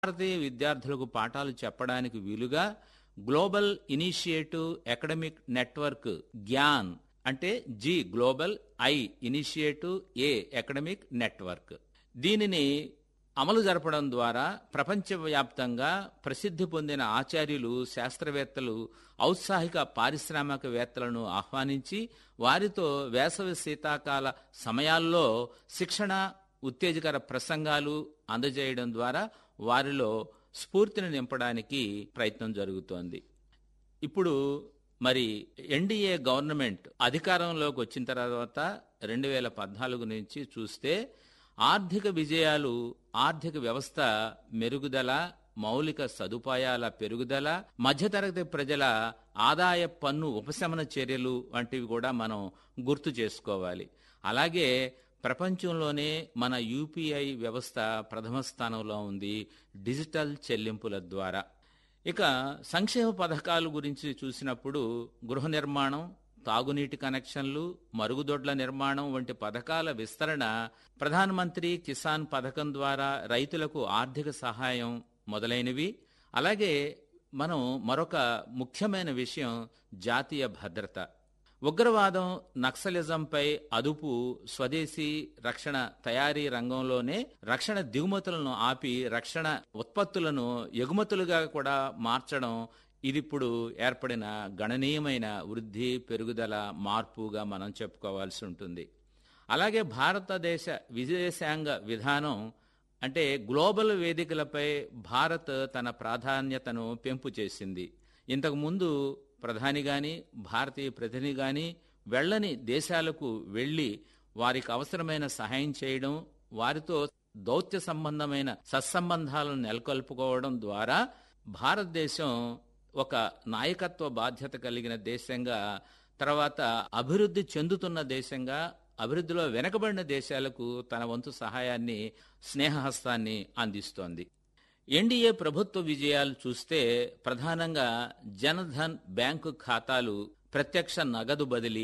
భారతీయ విద్యార్థులకు పాఠాలు చెప్పడానికి వీలుగా global initiative academic network Gyan అంటే G global I initiative A academic network దీనిని అమలు జరపడం ద్వారా ప్రపంచవ్యాప్తంగా ప్రసిద్ధి పొందిన ఆచార్యులు శాస్త్రవేత్తలు ఔత్సాహిక పారిశ్రామికవేత్తలను ఆహ్వానించి వారితో వేసవి శీతాకాల సమయాల్లో శిక్షణ ఉత్తేజకర ప్రసంగాలు అందజేయడం ద్వారా వారిలో స్ఫూర్తిని నింపడానికి ప్రయత్నం జరుగుతోంది ఇప్పుడు మరి ఎన్డీఏ గవర్నమెంట్ అధికారంలోకి వచ్చిన తర్వాత రెండు వేల పద్నాలుగు నుంచి చూస్తే ఆర్థిక విజయాలు ఆర్థిక వ్యవస్థ మెరుగుదల మౌలిక సదుపాయాల పెరుగుదల మధ్యతరగతి ప్రజల ఆదాయ పన్ను ఉపశమన చర్యలు వంటివి కూడా మనం గుర్తు చేసుకోవాలి అలాగే ప్రపంచంలోనే మన యూపీఐ వ్యవస్థ ప్రథమ స్థానంలో ఉంది డిజిటల్ చెల్లింపుల ద్వారా ఇక సంక్షేమ పథకాల గురించి చూసినప్పుడు గృహ నిర్మాణం తాగునీటి కనెక్షన్లు మరుగుదొడ్ల నిర్మాణం వంటి పథకాల విస్తరణ ప్రధానమంత్రి కిసాన్ పథకం ద్వారా రైతులకు ఆర్థిక సహాయం మొదలైనవి అలాగే మనం మరొక ముఖ్యమైన విషయం జాతీయ భద్రత ఉగ్రవాదం నక్సలిజంపై అదుపు స్వదేశీ రక్షణ తయారీ రంగంలోనే రక్షణ దిగుమతులను ఆపి రక్షణ ఉత్పత్తులను ఎగుమతులుగా కూడా మార్చడం ఇదిప్పుడు ఏర్పడిన గణనీయమైన వృద్ధి పెరుగుదల మార్పుగా మనం చెప్పుకోవాల్సి ఉంటుంది అలాగే భారతదేశ విదేశాంగ విధానం అంటే గ్లోబల్ వేదికలపై భారత్ తన ప్రాధాన్యతను పెంపు చేసింది ఇంతకుముందు ప్రధాని గాని భారతీయ ప్రతినిధి గాని వెళ్ళని దేశాలకు వెళ్ళి వారికి అవసరమైన సహాయం చేయడం వారితో దౌత్య సంబంధమైన సత్సంబంధాలను నెలకొల్పుకోవడం ద్వారా భారతదేశం ఒక నాయకత్వ బాధ్యత కలిగిన దేశంగా తర్వాత అభివృద్ధి చెందుతున్న దేశంగా అభివృద్ధిలో వెనకబడిన దేశాలకు తన వంతు సహాయాన్ని స్నేహహస్తాన్ని అందిస్తోంది ఎన్డీఏ ప్రభుత్వ విజయాలు చూస్తే ప్రధానంగా జనధన్ బ్యాంకు ఖాతాలు ప్రత్యక్ష నగదు బదిలీ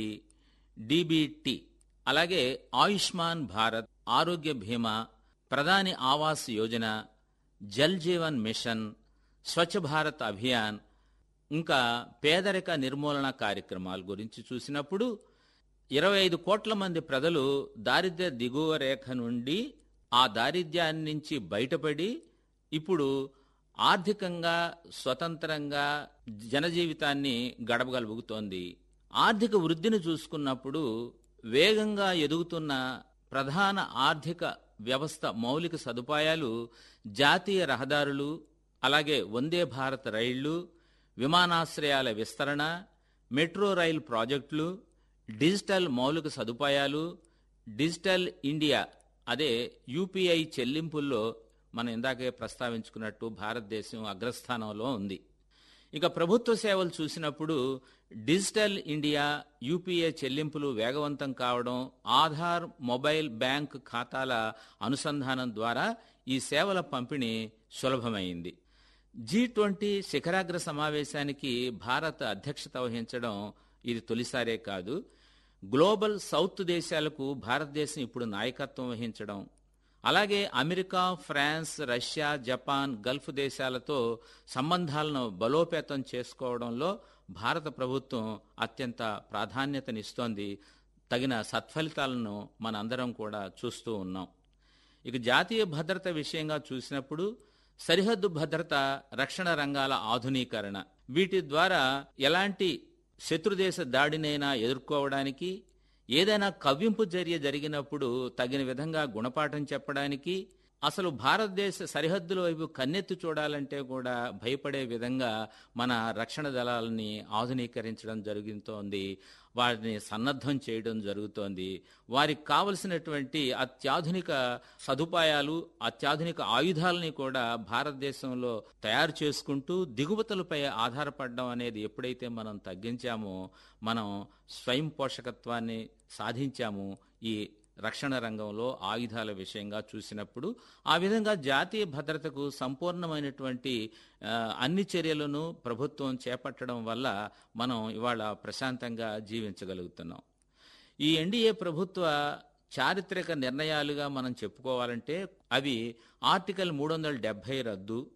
డీబీటీ అలాగే ఆయుష్మాన్ భారత్ ఆరోగ్య బీమా ప్రధాని ఆవాస్ యోజన జల్ జీవన్ మిషన్ స్వచ్ఛ భారత్ అభియాన్ ఇంకా పేదరిక నిర్మూలన కార్యక్రమాల గురించి చూసినప్పుడు ఇరవై ఐదు కోట్ల మంది ప్రజలు దారిద్ర్య దిగువ రేఖ నుండి ఆ దారిద్ర్యాన్ని నుంచి బయటపడి ఇప్పుడు ఆర్థికంగా స్వతంత్రంగా జనజీవితాన్ని గడపగలుగుతోంది ఆర్థిక వృద్ధిని చూసుకున్నప్పుడు వేగంగా ఎదుగుతున్న ప్రధాన ఆర్థిక వ్యవస్థ మౌలిక సదుపాయాలు జాతీయ రహదారులు అలాగే వందే భారత్ రైళ్లు విమానాశ్రయాల విస్తరణ మెట్రో రైల్ ప్రాజెక్టులు డిజిటల్ మౌలిక సదుపాయాలు డిజిటల్ ఇండియా అదే యూపీఐ చెల్లింపుల్లో మనం ఇందాకే ప్రస్తావించుకున్నట్టు భారతదేశం అగ్రస్థానంలో ఉంది ఇక ప్రభుత్వ సేవలు చూసినప్పుడు డిజిటల్ ఇండియా యూపీఏ చెల్లింపులు వేగవంతం కావడం ఆధార్ మొబైల్ బ్యాంక్ ఖాతాల అనుసంధానం ద్వారా ఈ సేవల పంపిణీ సులభమైంది జీ ట్వంటీ శిఖరాగ్ర సమావేశానికి భారత్ అధ్యక్షత వహించడం ఇది తొలిసారే కాదు గ్లోబల్ సౌత్ దేశాలకు భారతదేశం ఇప్పుడు నాయకత్వం వహించడం అలాగే America France Russia Japan Gulf దేశాలతో సంబంధాలను బలోపేతం చేసుకోవడంలో భారత ప్రభుత్వం అత్యంత ప్రాధాన్యతనిస్తోంది తగిన సత్ఫలితాలను మనందరం కూడా చూస్తూ ఉన్నాం ఇక జాతీయ భద్రత విషయంగా చూసినప్పుడు సరిహద్దు భద్రత రక్షణ రంగాల ఆధునీకరణ వీటి ద్వారా ఎలాంటి శత్రుదేశ దాడినైనా ఎదుర్కోవడానికి ఏదైనా కవ్వింపు చర్య జరిగినప్పుడు తగిన విధంగా గుణపాఠం చెప్పడానికి అసలు భారతదేశ సరిహద్దుల వైపు కన్నెత్తి చూడాలంటే కూడా భయపడే విధంగా మన రక్షణ దళాలని ఆధునీకరించడం జరుగుతోంది వారిని సన్నద్ధం చేయడం జరుగుతోంది వారికి కావలసినటువంటి అత్యాధునిక సదుపాయాలు అత్యాధునిక ఆయుధాలని కూడా భారతదేశంలో తయారు చేసుకుంటూ దిగుమతులపై ఆధారపడడం అనేది ఎప్పుడైతే మనం తగ్గించామో మనం స్వయం పోషకత్వాన్ని సాధించాము ఈ రక్షణ రంగంలో ఆయుధాల విషయంగా చూసినప్పుడు ఆ విధంగా జాతీయ భద్రతకు సంపూర్ణమైనటువంటి అన్ని చర్యలను ప్రభుత్వం చేపట్టడం వల్ల మనం ఇవాళ ప్రశాంతంగా జీవించగలుగుతున్నాం ఈ ఎన్డీఏ ప్రభుత్వ చారిత్రక నిర్ణయాలుగా మనం చెప్పుకోవాలంటే అవి ఆర్టికల్ మూడు వందల డెబ్బై రద్దు